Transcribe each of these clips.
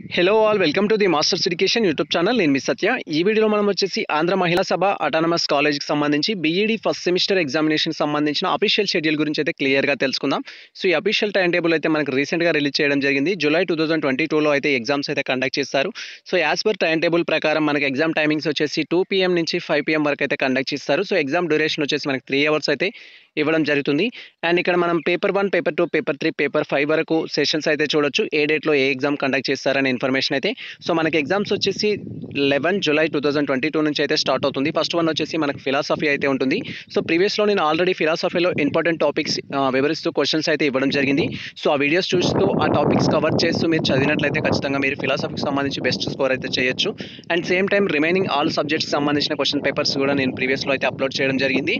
hello all welcome to the Masters Education YouTube channel నేను మీ సత్య ఈ వీడియోలో మనం వచ్చేసి ఆంధ్ర మహిళా సభ అటానమస్ కాలేజ్కి సంబంధించి బీఈడి ఫస్ట్ సెమిస్టర్ ఎగ్జామినేషన్ సంబంధించిన అఫీషియల్ షెడ్యూల్ గురించి అయితే క్లియర్గా తెలుసుకుందాం సో ఈ అఫీషియల్ టైం టేబుల్ అయితే మనకు రీసెంట్గా రిలీజ్ చేయడం జరిగింది జూలై టూ థౌసండ్ ట్వంటీ టూలో అయితే ఎగ్జామ్స్ అయితే కండక్ట్ చేస్తారు so as per time table ప్రకారం మనకి ఎగ్జామ్ టైమింగ్స్ వచ్చేసి టూ పీఎం నుంచి ఫైవ్ పీఎం వరకు అయితే కండక్ట్ చేస్తారు సో ఎగ్జామ్ డ్యూరేషన్ వచ్చేసి మనకి త్రీ అవర్స్ అయితే ఇవ్వడం జరుగుతుంది అండ్ ఇక్కడ మనం paper one paper two paper three paper five వరకు సెషన్స్ అయితే చూడొచ్చు ఏ డేట్లో ఏ ఎగ్జామ్ కండక్ట్ చేస్తారనే ఇన్ఫర్మేషన్ అయితే సో మనకి ఎగ్జామ్స్ వచ్చేసి eleven July two thousand twenty two నుంచి అయితే స్టార్ట్ అవుతుంది ఫస్ట్ వన్ వచ్చేసి మనకి ఫిలాసఫీ అయితే ఉంటుంది సో ప్రీవియస్లో నేను ఆల్రెడీ ఫిలాసఫీలో ఇంపార్టెంట్ టాపిక్స్ వివరిస్తూ క్వశ్చన్స్ అయితే ఇవ్వడం జరిగింది సో ఆ వీడియోస్ చూస్తూ ఆ టాపిక్స్ కవర్ చేస్తూ మీరు చదివినట్లయితే ఖచ్చితంగా మీరు ఫిలాసఫీకి సంబంధించి బెస్ట్ స్కోర్ అయితే చేయొచ్చు and same time remaining all subjects సంబంధించిన క్వశ్చన్ పేపర్స్ కూడా నేను ప్రీవియస్లో అయితే అప్లోడ్ చేయడం జరిగింది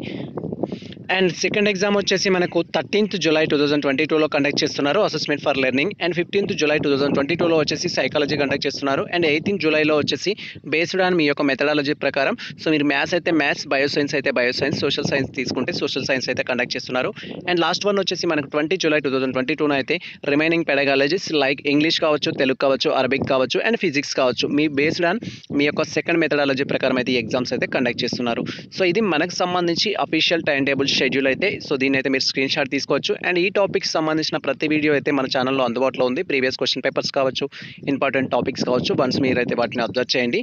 అండ్ సెకండ్ ఎగ్జామ్ వచ్చేసి మనకు thirteenth July two thousand twenty టూలో కండక్ట్ చేస్తున్నారు assessment for learning and fifteenth July two thousand twenty టూలో వచ్చేసి సైకాలజీ కండక్ట్ చేస్తున్నారు అండ్ ఎయిటీన్త్ జూలైలో వచ్చేసి బేస్డ్ ఆన్ మీ యొక్క మెథడాలజీ ప్రకారం సో మీరు మ్యాథ్స్ అయితే మ్యాథ్స్ బయోసైన్స్ అయితే బయోసైన్స్ సోషల్ సైన్స్ తీసుకుంటే సోషల్ సైన్స్ అయితే కండక్ట్ చేస్తున్నారు అండ్ లాస్ట్ వన్ వచ్చేసి మనకు twenty July two thousand twenty టూన అయితే రిమైనింగ్ పెడగాలజీస్ లైక్ ఇంగ్లీష్ కావచ్చు తెలుగు కావచ్చు అరబిక్ కావచ్చు అండ్ ఫిజిక్స్ కావచ్చు మీ బేస్డ్ ఆన్ మీ యొక్క సెకండ్ మెథడాలజీ ప్రకారం అయితే ఈ ఎగ్జామ్స్ అయితే కండక్ట్ చేస్తున్నారు సో ఇది మనకు సంబంధించి అఫీషియల్ టైం టేబుల్ షెడ్యూల్ అయితే సో దీన్ని అయితే మీరు స్క్రీన్ షాట్ తీసుకోవచ్చు అండ్ ఈ టాపిక్స్ సంబంధించిన ప్రతి వీడియో అయితే మన ఛానల్లో అందుబాటులో ఉంది ప్రీవియస్ క్వశ్చన్ పేపర్స్ కావచ్చు ఇంపార్టెంట్ టాపిక్స్ కావచ్చు వన్స్ మీరైతే వాటిని అబ్జర్వ్ చేయండి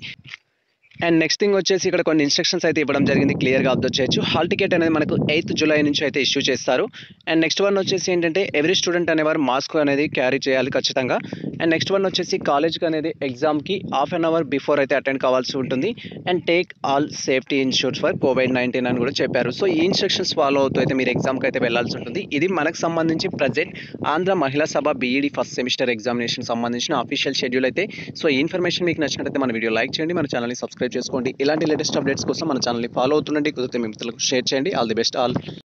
అండ్ నెక్స్ట్ థింగ్ వచ్చేసి ఇక్కడ కొన్ని ఇన్స్ట్రక్షన్స్ అయితే ఇవ్వడం జరిగింది క్లియర్గా అబ్జర్వ్ చేయొచ్చు హాల్ టికెట్ అనేది మనకు ఎయిత్ జూలై నుంచి అయితే ఇష్యూ చేస్తారు అండ్ నెక్స్ట్ వన్ వచ్చేసి ఏంటంటే ఎవ్రీ స్టూడెంట్ అనేవారు మాస్క్ అనేది క్యారీ చేయాలి ఖచ్చితంగా అండ్ నెక్స్ట్ వన్ వచ్చేసి కాలేజ్కి అనేది ఎగ్జామ్కి హాఫ్ అన్ అవర్ బిఫోర్ అయితే అటెండ్ కావాల్సి ఉంటుంది and take all safety insures for COVID nineteen అని కూడా చెప్పారు సో ఈ ఇన్స్ట్రక్షన్స్ ఫాలో అవుతూ అయితే మీరు ఎగ్జామ్కి అయితే వెళ్ళాల్సి ఉంటుంది ఇది మనకు సంబంధించి present Andhra Mahila Sabha BEd first semester examination సంబంధించిన అఫీషియల్ షెడ్యూల్ అయితే సో ఈ ఇన్ఫర్మేషన్ మీకు నచ్చినట్లయితే మన వీడియో లైక్ చేయండి మన ఛానల్ని సబ్స్క్రైబ్ చేసుకోండి ఇలాంటి లేటెస్ట్ అప్డేట్స్ కోసం మన ఛానల్ని ఫాలో అవుతుండండి కుదిరితే మీ మిత్రులకు షేర్ చేయండి ఆల్ ది బెస్ట్ ఆల్